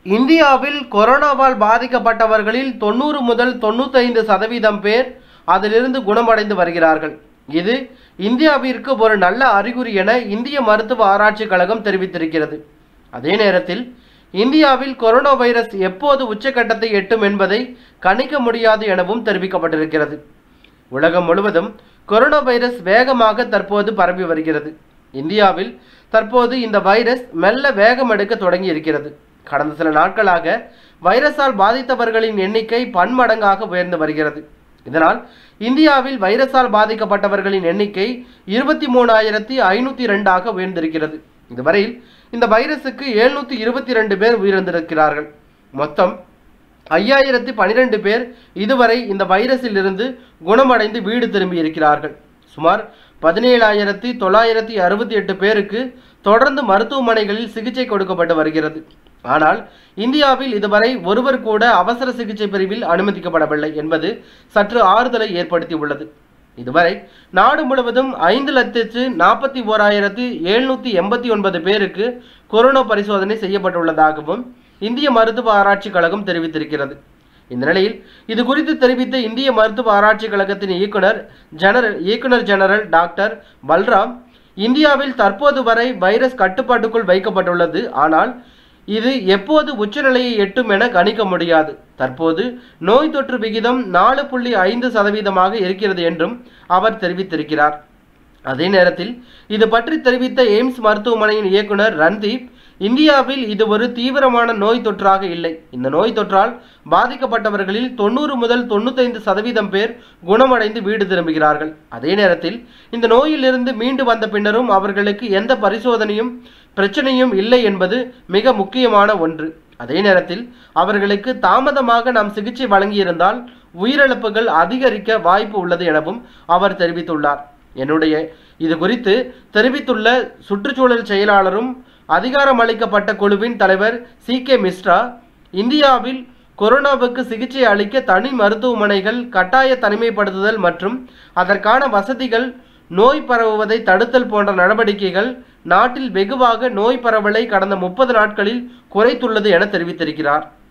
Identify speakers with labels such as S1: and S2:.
S1: இந்தியாவில் கொரோனாவால் பாதிக்கப்பட்டவர்களில் தொண்ணூறு முதல் தொண்ணூத்தைந்து சதவீதம் பேர் அதிலிருந்து குணமடைந்து வருகிறார்கள் இது இந்தியாவிற்கு ஒரு நல்ல அறிகுறி என இந்திய மருத்துவ ஆராய்ச்சி கழகம் தெரிவித்திருக்கிறது அதே நேரத்தில் இந்தியாவில் கொரோனா வைரஸ் எப்போது உச்சக்கட்டத்தை எட்டும் என்பதை கணிக்க முடியாது எனவும் தெரிவிக்கப்பட்டிருக்கிறது உலகம் முழுவதும் கொரோனா வைரஸ் வேகமாக தற்போது பரவி வருகிறது இந்தியாவில் தற்போது இந்த வைரஸ் மெல்ல வேகம் எடுக்க தொடங்கி இருக்கிறது கடந்த சில நாட்களாக வைரஸால் பாதித்தவர்களின் எண்ணிக்கை பன்மடங்காக உயர்ந்து வருகிறது இதனால் இந்தியாவில் வைரஸால் பாதிக்கப்பட்டவர்களின் எண்ணிக்கை இருபத்தி மூணாயிரத்தி ஐநூற்றி ரெண்டாக உயர்ந்திருக்கிறது இதுவரையில் இந்த வைரஸுக்கு எழுநூற்றி இருபத்தி ரெண்டு பேர் உயிரிழந்திருக்கிறார்கள் மொத்தம் ஐயாயிரத்தி பனிரெண்டு பேர் இதுவரை இந்த வைரஸில் இருந்து குணமடைந்து வீடு திரும்பி இருக்கிறார்கள் சுமார் பதினேழாயிரத்தி தொள்ளாயிரத்தி அறுபத்தி எட்டு பேருக்கு தொடர்ந்து மருத்துவமனைகளில் சிகிச்சை கொடுக்கப்பட்டு வருகிறது ஆனால் இந்தியாவில் இதுவரை ஒருவர் கூட அவசர சிகிச்சை பிரிவில் அனுமதிக்கப்படவில்லை என்பது சற்று ஆறுதலை ஏற்படுத்தி உள்ளது இதுவரை நாடு முழுவதும் ஐந்து லட்சத்து நாற்பத்தி ஓராயிரத்து எழுநூற்றி எண்பத்தி ஒன்பது பேருக்கு கொரோனா பரிசோதனை செய்யப்பட்டுள்ளதாகவும் இந்திய மருத்துவ ஆராய்ச்சி கழகம் தெரிவித்திருக்கிறது இந்த நிலையில் இது குறித்து தெரிவித்த இந்திய மருத்துவ ஆராய்ச்சி கழகத்தின் இயக்குனர் ஜெனரல் இயக்குனர் ஜெனரல் டாக்டர் பல்ராம் இந்தியாவில் தற்போது வரை வைரஸ் கட்டுப்பாட்டுக்குள் வைக்கப்பட்டுள்ளது ஆனால் இது எப்போது உச்சநிலையை எட்டும் என கணிக்க முடியாது தற்போது நோய் தொற்று விகிதம் நாலு புள்ளி ஐந்து சதவீதமாக இருக்கிறது என்றும் அவர் தெரிவித்திருக்கிறார் அதே நேரத்தில் இது பற்றி தெரிவித்த எய்ம்ஸ் மருத்துவமனையின் இயக்குனர் ரன்தீப் இந்தியாவில் இது ஒரு தீவிரமான நோய் தொற்றாக இல்லை இந்த நோய் தொற்றால் பாதிக்கப்பட்டவர்களில் தொண்ணூறு முதல் தொண்ணூத்தைந்து சதவீதம் பேர் குணமடைந்து வீடு திரும்புகிறார்கள் அதே நேரத்தில் இந்த நோயிலிருந்து மீண்டு வந்த பின்னரும் அவர்களுக்கு எந்த பரிசோதனையும் பிரச்சனையும் இல்லை என்பது மிக முக்கியமான ஒன்று அதே நேரத்தில் அவர்களுக்கு தாமதமாக நாம் சிகிச்சை வழங்கியிருந்தால் உயிரிழப்புகள் அதிகரிக்க வாய்ப்பு உள்ளது எனவும் அவர் தெரிவித்துள்ளார் என்னுடைய இது குறித்து தெரிவித்துள்ள சுற்றுச்சூழல் செயலாளரும் அதிகாரம் அளிக்கப்பட்ட குழுவின் தலைவர் சி கே மிஸ்ரா இந்தியாவில் கொரோனாவுக்கு சிகிச்சை அளிக்க தனி மருத்துவமனைகள் கட்டாய தனிமைப்படுத்துதல் மற்றும் அதற்கான வசதிகள் நோய் பரவுவதை தடுத்தல் போன்ற நடவடிக்கைகள் நாட்டில் வெகுவாக நோய் பரவலை கடந்த முப்பது நாட்களில் குறைத்துள்ளது என தெரிவித்திருக்கிறார்